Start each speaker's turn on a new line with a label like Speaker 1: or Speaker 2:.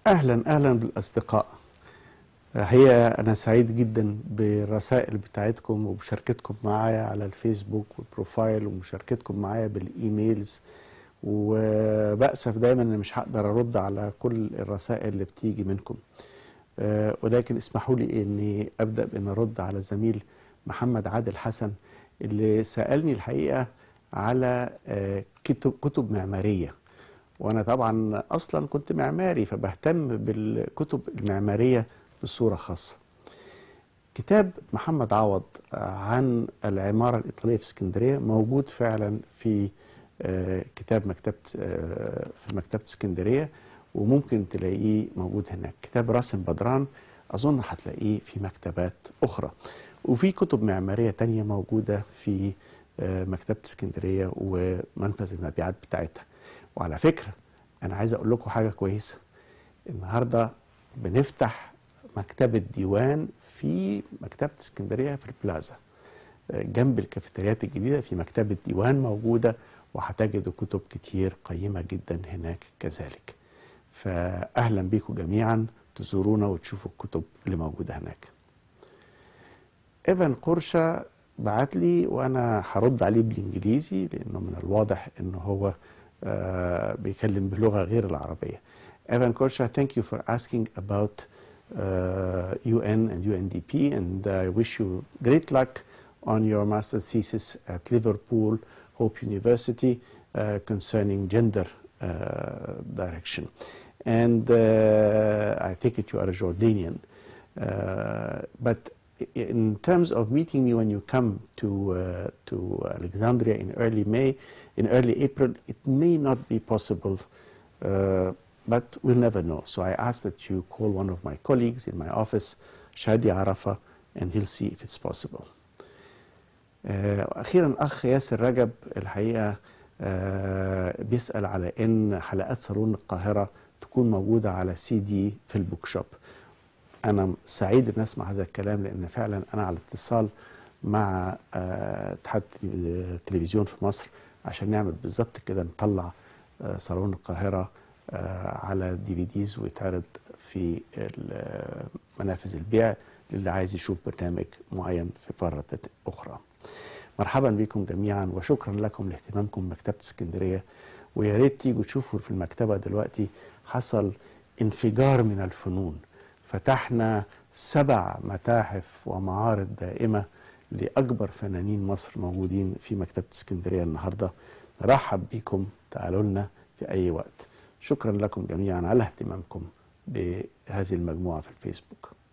Speaker 1: اهلا اهلا بالاصدقاء هي انا سعيد جدا بالرسائل بتاعتكم ومشاركتكم معايا على الفيسبوك والبروفايل ومشاركتكم معايا بالايميلز وبأسف دايما ان مش هقدر ارد على كل الرسائل اللي بتيجي منكم آه، ولكن اسمحوا لي اني ابدا بان ارد على الزميل محمد عادل حسن اللي سالني الحقيقه على آه، كتب كتب معماريه وانا طبعا اصلا كنت معماري فبهتم بالكتب المعماريه بصوره خاصه كتاب محمد عوض عن العماره الايطاليه في اسكندريه موجود فعلا في آه، كتاب مكتبه آه، في مكتبه اسكندريه وممكن تلاقيه موجود هناك كتاب راسم بدران اظن هتلاقيه في مكتبات اخرى وفي كتب معماريه تانية موجوده في آه، مكتبه اسكندريه ومنفذ المبيعات بتاعتها وعلى فكره انا عايز اقول لكم حاجه كويسه النهارده بنفتح مكتبه ديوان في مكتبه اسكندريه في البلازا آه، جنب الكافيتريات الجديده في مكتبه ديوان موجوده وهتجدوا كتب كتير قيمه جدا هناك كذلك فاهلا بيكم جميعا تزورونا وتشوفوا الكتب اللي موجوده هناك ايفان قرشه بعت لي وانا هرد عليه بالانجليزي لانه من الواضح ان هو آه، بيتكلم بلغه غير العربيه. ايفان قرشه thank you for asking about uh, UN and UNDP and I wish you great luck on your master thesis at Liverpool Hope University uh, concerning gender uh, direction. And uh, I take it you are a Jordanian. Uh, but in terms of meeting me when you come to uh, to Alexandria in early May, in early April, it may not be possible, uh, but we'll never know. So I ask that you call one of my colleagues in my office, Shadi Arafa, and he'll see if it's possible. آه، واخيرا اخ ياسر رجب الحقيقه آه، بيسال على ان حلقات صالون القاهره تكون موجوده على سي دي في البوك شوب انا سعيد ان اسمع هذا الكلام لان فعلا انا على اتصال مع آه، اتحاد التلفزيون في مصر عشان نعمل بالظبط كده نطلع آه، صالون القاهره آه، على دي في ديز ويتعرض في ال- منافذ البيع للي عايز يشوف برنامج معين في قاره اخرى. مرحبا بكم جميعا وشكرا لكم لاهتمامكم بمكتبه اسكندريه ويا ريت تيجوا تشوفوا في المكتبه دلوقتي حصل انفجار من الفنون فتحنا سبع متاحف ومعارض دائمه لاكبر فنانين مصر موجودين في مكتبه اسكندريه النهارده نرحب بكم تعالوا لنا في اي وقت شكرا لكم جميعا على اهتمامكم بهذه المجموعه في الفيسبوك